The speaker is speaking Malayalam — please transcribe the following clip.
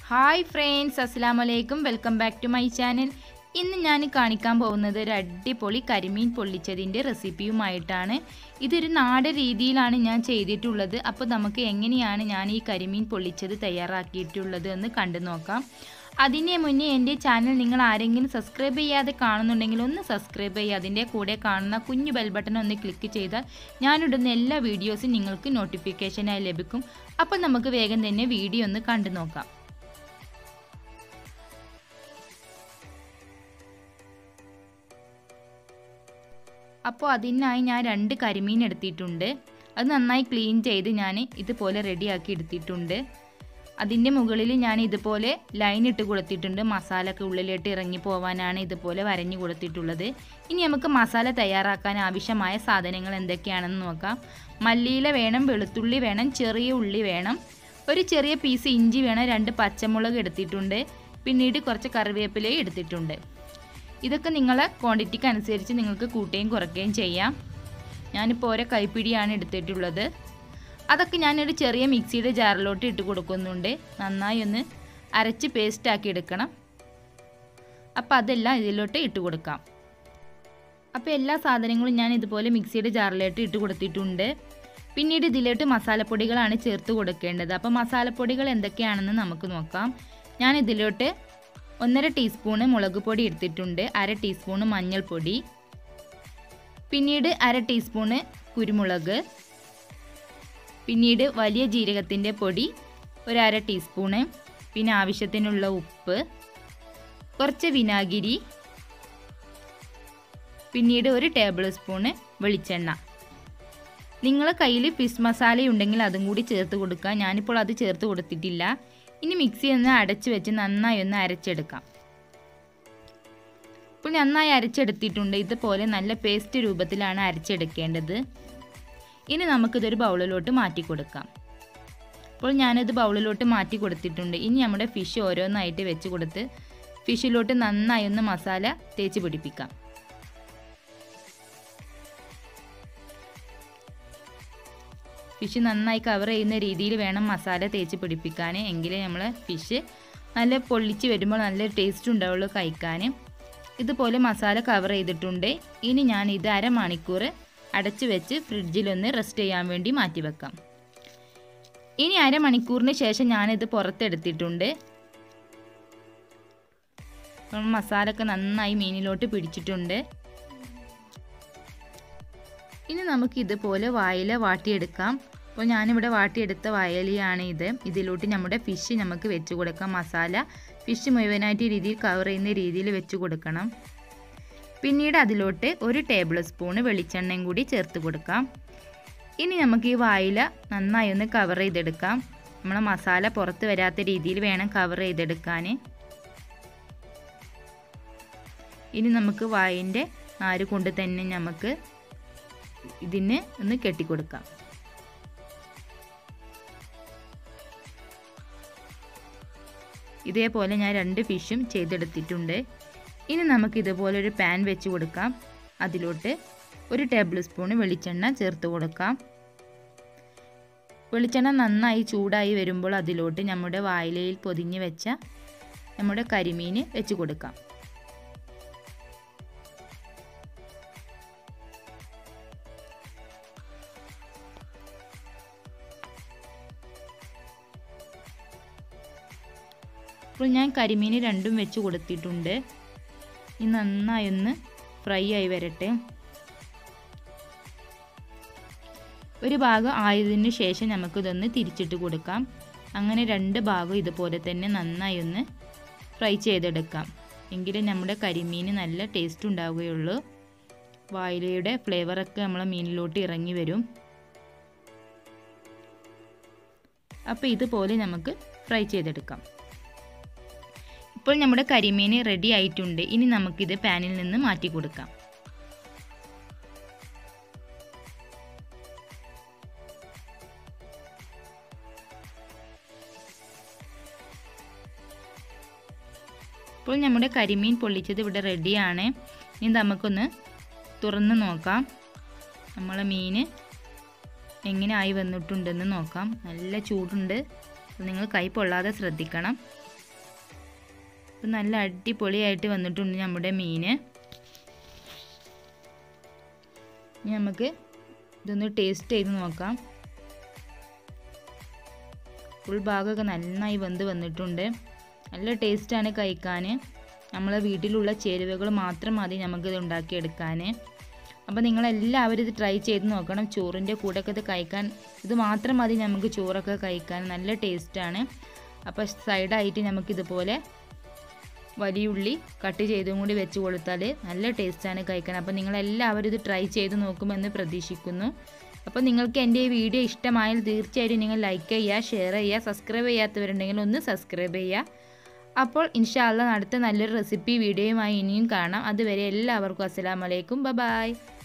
ഹായ് ഫ്രണ്ട്സ് അസ്സാം വലൈക്കും welcome back to my channel ഇന്ന് ഞാൻ കാണിക്കാൻ പോകുന്നത് ഒരു അടിപൊളി കരിമീൻ പൊള്ളിച്ചതിൻ്റെ റെസിപ്പിയുമായിട്ടാണ് ഇതൊരു നാടൻ രീതിയിലാണ് ഞാൻ ചെയ്തിട്ടുള്ളത് അപ്പോൾ നമുക്ക് എങ്ങനെയാണ് ഞാൻ ഈ കരിമീൻ പൊള്ളിച്ചത് തയ്യാറാക്കിയിട്ടുള്ളത് എന്ന് കണ്ടു നോക്കാം അതിന് മുന്നേ എൻ്റെ ചാനൽ നിങ്ങൾ ആരെങ്കിലും സബ്സ്ക്രൈബ് ചെയ്യാതെ കാണുന്നുണ്ടെങ്കിൽ ഒന്ന് സബ്സ്ക്രൈബ് ചെയ്യുക അതിൻ്റെ കൂടെ കാണുന്ന കുഞ്ഞു ബെൽ ബട്ടൺ ഒന്ന് ക്ലിക്ക് ചെയ്താൽ ഞാനിടുന്ന എല്ലാ വീഡിയോസും നിങ്ങൾക്ക് നോട്ടിഫിക്കേഷനായി ലഭിക്കും അപ്പോൾ നമുക്ക് വേഗം തന്നെ വീഡിയോ ഒന്ന് കണ്ടു നോക്കാം അപ്പോൾ അതിനായി ഞാൻ രണ്ട് കരിമീൻ എടുത്തിട്ടുണ്ട് അത് നന്നായി ക്ലീൻ ചെയ്ത് ഞാൻ ഇതുപോലെ റെഡിയാക്കി എടുത്തിട്ടുണ്ട് അതിൻ്റെ മുകളിൽ ഞാൻ ഇതുപോലെ ലൈൻ ഇട്ട് കൊടുത്തിട്ടുണ്ട് മസാല ഒക്കെ ഉള്ളിലോട്ട് ഇറങ്ങി പോവാനാണ് ഇതുപോലെ വരഞ്ഞു കൊടുത്തിട്ടുള്ളത് ഇനി നമുക്ക് മസാല തയ്യാറാക്കാൻ ആവശ്യമായ സാധനങ്ങൾ എന്തൊക്കെയാണെന്ന് നോക്കാം മല്ലിയില വേണം വെളുത്തുള്ളി വേണം ചെറിയ ഉള്ളി വേണം ഒരു ചെറിയ പീസ് ഇഞ്ചി വേണം രണ്ട് പച്ചമുളക് എടുത്തിട്ടുണ്ട് പിന്നീട് കുറച്ച് കറിവേപ്പിലയും എടുത്തിട്ടുണ്ട് ഇതൊക്കെ നിങ്ങളെ ക്വാണ്ടിറ്റിക്ക് അനുസരിച്ച് നിങ്ങൾക്ക് കൂട്ടുകയും കുറയ്ക്കുകയും ചെയ്യാം ഞാനിപ്പോൾ ഓരോ കൈപ്പിടിയാണ് എടുത്തിട്ടുള്ളത് അതൊക്കെ ഞാനൊരു ചെറിയ മിക്സിയുടെ ജാറിലോട്ട് ഇട്ട് കൊടുക്കുന്നുണ്ട് നന്നായി ഒന്ന് അരച്ച് പേസ്റ്റാക്കി എടുക്കണം അപ്പോൾ അതെല്ലാം ഇതിലോട്ട് ഇട്ട് കൊടുക്കാം അപ്പോൾ എല്ലാ സാധനങ്ങളും ഞാൻ ഇതുപോലെ മിക്സിയുടെ ജാറിലോട്ട് ഇട്ട് കൊടുത്തിട്ടുണ്ട് പിന്നീട് ഇതിലോട്ട് മസാലപ്പൊടികളാണ് ചേർത്ത് കൊടുക്കേണ്ടത് അപ്പോൾ മസാലപ്പൊടികൾ എന്തൊക്കെയാണെന്ന് നമുക്ക് നോക്കാം ഞാൻ ഇതിലോട്ട് ഒന്നര ടീസ്പൂണ് മുളക് പൊടി എടുത്തിട്ടുണ്ട് അര ടീസ്പൂണ് മഞ്ഞൾപ്പൊടി പിന്നീട് അര ടീസ്പൂണ് കുരുമുളക് പിന്നീട് വലിയ ജീരകത്തിൻ്റെ പൊടി ഒരു അര ടീസ്പൂണ് പിന്നെ ആവശ്യത്തിനുള്ള ഉപ്പ് കുറച്ച് വിനാഗിരി പിന്നീട് ഒരു ടേബിൾ സ്പൂണ് വെളിച്ചെണ്ണ നിങ്ങളെ കയ്യിൽ ഫിഷ് മസാല ഉണ്ടെങ്കിൽ അതും കൂടി ചേർത്ത് കൊടുക്കുക ഞാനിപ്പോൾ അത് ചേർത്ത് കൊടുത്തിട്ടില്ല ഇനി മിക്സി ഒന്ന് അടച്ച് വെച്ച് നന്നായി ഒന്ന് അരച്ചെടുക്കാം ഇപ്പോൾ നന്നായി അരച്ചെടുത്തിട്ടുണ്ട് ഇതുപോലെ നല്ല പേസ്റ്റ് രൂപത്തിലാണ് അരച്ചെടുക്കേണ്ടത് ഇനി നമുക്കിതൊരു ബൗളിലോട്ട് മാറ്റി കൊടുക്കാം അപ്പോൾ ഞാനിത് ബൗളിലോട്ട് മാറ്റി കൊടുത്തിട്ടുണ്ട് ഇനി നമ്മുടെ ഫിഷ് ഓരോന്നായിട്ട് വെച്ച് കൊടുത്ത് ഫിഷിലോട്ട് നന്നായി ഒന്ന് മസാല തേച്ച് പിടിപ്പിക്കാം ഫിഷ് നന്നായി കവർ ചെയ്യുന്ന രീതിയിൽ വേണം മസാല തേച്ച് പിടിപ്പിക്കാൻ എങ്കിലേ നമ്മൾ ഫിഷ് നല്ല പൊള്ളിച്ച് വരുമ്പോൾ നല്ല ടേസ്റ്റ് ഉണ്ടാവുള്ളൂ കഴിക്കാൻ ഇതുപോലെ മസാല കവർ ചെയ്തിട്ടുണ്ട് ഇനി ഞാൻ ഇത് അരമണിക്കൂർ അടച്ചു വെച്ച് ഫ്രിഡ്ജിലൊന്ന് റെസ്റ്റ് ചെയ്യാൻ വേണ്ടി മാറ്റി വെക്കാം ഇനി അരമണിക്കൂറിന് ശേഷം ഞാനിത് പുറത്തെടുത്തിട്ടുണ്ട് മസാലയൊക്കെ നന്നായി മീനിലോട്ട് പിടിച്ചിട്ടുണ്ട് ഇനി നമുക്ക് ഇതുപോലെ വായില വാട്ടിയെടുക്കാം അപ്പോൾ ഞാനിവിടെ വാട്ടിയെടുത്ത വയലിയാണ് ഇത് ഇതിലോട്ട് നമ്മുടെ ഫിഷ് നമുക്ക് വെച്ച് കൊടുക്കാം മസാല ഫിഷ് മുഴുവനായിട്ട് രീതിയിൽ കവർ ചെയ്യുന്ന രീതിയിൽ വെച്ച് കൊടുക്കണം പിന്നീട് അതിലോട്ട് ഒരു ടേബിൾ സ്പൂണ് വെളിച്ചെണ്ണയും കൂടി ചേർത്ത് കൊടുക്കാം ഇനി നമുക്ക് ഈ വായില നന്നായി ഒന്ന് കവർ ചെയ്തെടുക്കാം നമ്മളെ മസാല പുറത്ത് വരാത്ത രീതിയിൽ വേണം കവർ ചെയ്തെടുക്കാൻ ഇനി നമുക്ക് വായിൻ്റെ നാര് കൊണ്ട് തന്നെ നമുക്ക് ഇതിന് ഒന്ന് കെട്ടിക്കൊടുക്കാം ഇതേപോലെ ഞാൻ രണ്ട് ഫിഷും ചെയ്തെടുത്തിട്ടുണ്ട് ഇനി നമുക്ക് ഇതുപോലെ ഒരു പാൻ വെച്ച് കൊടുക്കാം അതിലോട്ട് ഒരു ടേബിൾ സ്പൂൺ വെളിച്ചെണ്ണ ചേർത്ത് കൊടുക്കാം വെളിച്ചെണ്ണ നന്നായി ചൂടായി വരുമ്പോൾ അതിലോട്ട് നമ്മുടെ വായിലയിൽ പൊതിഞ്ഞ് വെച്ച നമ്മുടെ കരിമീൻ വെച്ച് കൊടുക്കാം അപ്പോൾ ഞാൻ കരിമീൻ രണ്ടും വെച്ച് കൊടുത്തിട്ടുണ്ട് ഇനി നന്നായി ഒന്ന് ഫ്രൈ ആയി വരട്ടെ ഒരു ഭാഗം ആയതിന് ശേഷം നമുക്കിതൊന്ന് തിരിച്ചിട്ട് കൊടുക്കാം അങ്ങനെ രണ്ട് ഭാഗം ഇതുപോലെ തന്നെ നന്നായി ഒന്ന് ഫ്രൈ ചെയ്തെടുക്കാം എങ്കിലേ നമ്മുടെ കരിമീൻ നല്ല ടേസ്റ്റ് ഉണ്ടാവുകയുള്ളൂ വായിലയുടെ ഫ്ലേവറൊക്കെ നമ്മളെ മീനിലോട്ട് ഇറങ്ങി വരും അപ്പോൾ ഇതുപോലെ നമുക്ക് ഫ്രൈ ചെയ്തെടുക്കാം ഇപ്പോൾ നമ്മുടെ കരിമീൻ റെഡി ആയിട്ടുണ്ട് ഇനി നമുക്കിത് പാനിൽ നിന്ന് മാറ്റി കൊടുക്കാം ഇപ്പോൾ നമ്മുടെ കരിമീൻ പൊള്ളിച്ചത് ഇവിടെ റെഡിയാണ് ഇനി നമുക്കൊന്ന് തുറന്ന് നോക്കാം നമ്മളെ മീൻ എങ്ങനെ ആയി വന്നിട്ടുണ്ടെന്ന് നോക്കാം നല്ല ചൂടുണ്ട് നിങ്ങൾ കൈ പൊള്ളാതെ ശ്രദ്ധിക്കണം ഇപ്പം നല്ല അടിപൊളിയായിട്ട് വന്നിട്ടുണ്ട് നമ്മുടെ മീൻ ഇനി നമുക്ക് ഇതൊന്ന് ടേസ്റ്റ് ചെയ്ത് നോക്കാം ഫുൾ ഭാഗമൊക്കെ നന്നായി വെന്ത് വന്നിട്ടുണ്ട് നല്ല ടേസ്റ്റാണ് കഴിക്കാൻ നമ്മളെ വീട്ടിലുള്ള ചേരുവകൾ മാത്രം മതി നമുക്കിത് ഉണ്ടാക്കിയെടുക്കാൻ അപ്പോൾ നിങ്ങളെല്ലാവരും ഇത് ട്രൈ ചെയ്ത് നോക്കണം ചോറിൻ്റെ കൂടെയൊക്കെ ഇത് കഴിക്കാൻ ഇത് മാത്രം മതി നമുക്ക് ചോറൊക്കെ കഴിക്കാൻ നല്ല ടേസ്റ്റാണ് അപ്പോൾ സൈഡായിട്ട് നമുക്കിതുപോലെ വലിയ ഉള്ളി കട്ട് ചെയ്തും കൂടി വെച്ച് കൊടുത്താൽ നല്ല ടേസ്റ്റാണ് കഴിക്കാൻ അപ്പോൾ നിങ്ങളെല്ലാവരും ഇത് ട്രൈ ചെയ്ത് നോക്കുമെന്ന് പ്രതീക്ഷിക്കുന്നു അപ്പോൾ നിങ്ങൾക്ക് എൻ്റെ ഈ വീഡിയോ ഇഷ്ടമായാൽ തീർച്ചയായിട്ടും നിങ്ങൾ ലൈക്ക് ചെയ്യുക ഷെയർ ചെയ്യുക സബ്സ്ക്രൈബ് ചെയ്യാത്തവരുണ്ടെങ്കിൽ ഒന്ന് സബ്സ്ക്രൈബ് ചെയ്യുക അപ്പോൾ ഇൻഷാല്ല അടുത്ത നല്ലൊരു റെസിപ്പി വീഡിയോയുമായി ഇനിയും കാണാം അതുവരെ എല്ലാവർക്കും അസ്സലാമലൈക്കും ബ ബായ്